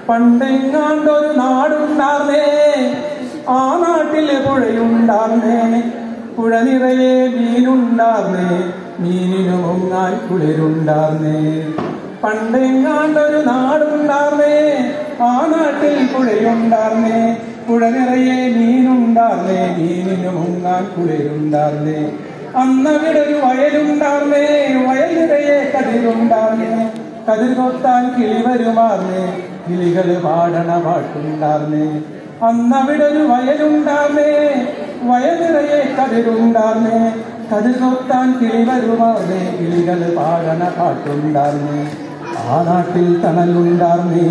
പണ്ടെങ്ങാണ്ടൊരു നാടുണ്ടാർന്നേ ആ നാട്ടിലെ പുഴയുണ്ടാർന്നേ പുഴ നിറയെ മീനുണ്ടാർന്നേ മീനിനു മുങ്ങാൻ കുളിരുണ്ടാർന്നേ പണ്ടെങ്ങാണ്ടൊരു നാടുണ്ടാർന്നേ ആ നാട്ടിൽ പുഴയുണ്ടാർന്നേ പുഴ നിറയെ മീനുണ്ടാർന്നേ മീനിനു മുങ്ങാൻ കുളിരുണ്ടാർന്നേ അന്നവിടെ ഒരു വയലുണ്ടാർന്നേ വയൽ നിറയെ കതിരുണ്ടാർന്നേ കതിർ കൊത്താൻ കിളി വരുമാർന്നേ കിളികള് പാടണ പാട്ടുണ്ടാർന്നേ അന്നവിടെ ഒരു വയലുണ്ടാർന്നേ വയൽ നിറയെ കതിരുണ്ടാർന്നേ കതിർ കൊത്താൻ കിളി വരുമാർന്നേ കിളികള് പാടണ പാട്ടുണ്ടാർന്നേ ആ നാട്ടിൽ തണലുണ്ടാർന്നേ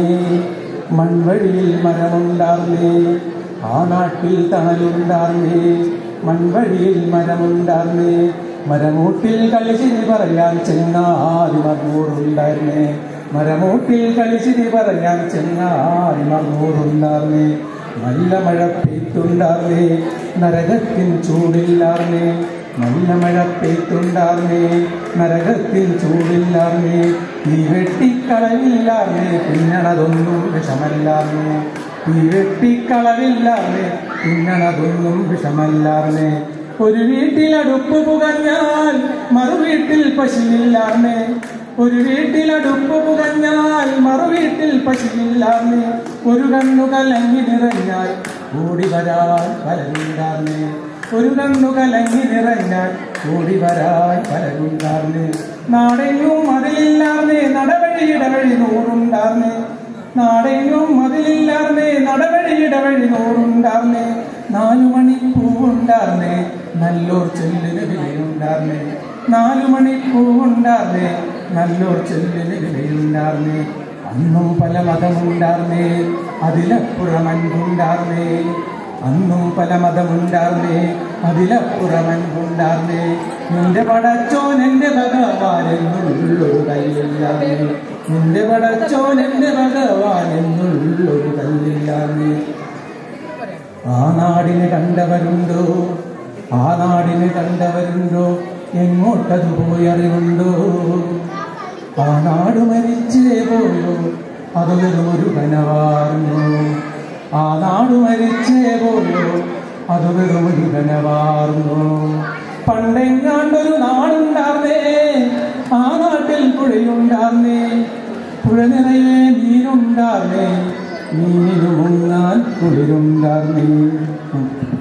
മൺവഴിയിൽ മരമുണ്ടാർന്നേ ആ നാട്ടിൽ തണലുണ്ടാർന്നേ മൺവഴിയിൽ മരമുണ്ടാർന്നേ മരമൂട്ടിൽ കളിച്ചിരി പറയാൻ ചെങ്ങാതി മർമൂറുണ്ടായിരുന്നേ മരമൂട്ടിൽ കളിച്ചിരി പറയാൻ ചെങ്ങാതി മർമൂറുണ്ടാർന്നേ നല്ല മഴ പെയ്ത്തുണ്ടാർന്നേ നരകത്തിൻ ചൂടില്ലാർന്നേ നല്ല മഴ പെയ്ത്തുണ്ടാർന്നേ നരകത്തിൻ ചൂടില്ലാർന്നേ തീ വെട്ടിക്കളവില്ലാർന്നേ പിന്നണതൊന്നും വിഷമല്ലാർന്നേ തീ വെട്ടിക്കളവില്ലാർന്നേ പിന്നണതൊന്നും വിഷമല്ലാർന്നേ ഒരു വീട്ടിൽ അടുപ്പ് പുകഞ്ഞാൽ മറുവീട്ടിൽ പശുവില്ലാർന്നേ ഒരു വീട്ടിൽ അടുപ്പ് പുകഞ്ഞാൽ മറുവീട്ടിൽ പശുവില്ലാർന്നേ ഒരു കണ്ണു കലങ്ങി നിറഞ്ഞാൽ ഓടി വരാൻ പലരുണ്ടാർന്നേ ഒരു കണ്ണു കലങ്ങി നിറഞ്ഞാൽ ഓടി വരാൻ പലരുണ്ടാർന്നേ നാടെങ്ങും മതിലില്ലാർന്നേ നടവഴി ഇടവഴി നൂറുണ്ടാർന്നേ നാടെങ്ങും മതിലില്ലാർന്നേ നടവഴി ഇടവഴി നൂറുണ്ടാർന്നേ നാലു മണി പൂവുണ്ടാർന്നേ നല്ലോർ ചെല്ലിന് വിലയുണ്ടാർന്നേ നാലു മണി പൂവുണ്ടാർന്നേ നല്ലോർ ചെല്ലിന് വിലയുണ്ടാർന്നേ അന്നും പല മതമുണ്ടാർന്നേ അതിലപ്പുറം അൻപുണ്ടാർന്നേ അന്നും പല മതമുണ്ടാർന്നേ അതിലപ്പുറം അൻപുണ്ടാർന്നേ നിന്റെ പടച്ചോൻ എന്റെ ഭഗവാൻ എന്നുള്ളൊരു കയ്യില്ലാർന്നേ നിന്റെ പടച്ചോൻ എന്റെ ഭഗവാൻ എന്നുള്ളൊരു കല്ലില്ലാർന്നേ ആ നാടിന് കണ്ടവരുണ്ടോ ആ നാടിന് കണ്ടവരുണ്ടോ എങ്ങോട്ടത് പോയി അറിവുണ്ടോ ആ നാട് മരിച്ചേ പോയോ അത് വെറും ഒരു കനവാർന്നു ആ നാട് മരിച്ചേ പോയോ അത് വെറും ഒരു കനവാർന്നു പണ്ടെങ്ങാണ്ടൊരു നാടുണ്ടാർന്നേ ആ നാട്ടിൽ പുഴയുണ്ടാർന്നേ പുഴ നിറയെ മീനുണ്ടാർന്നേ മീനിനു മുങ്ങാൻ കുളിരുണ്ടാർന്നേ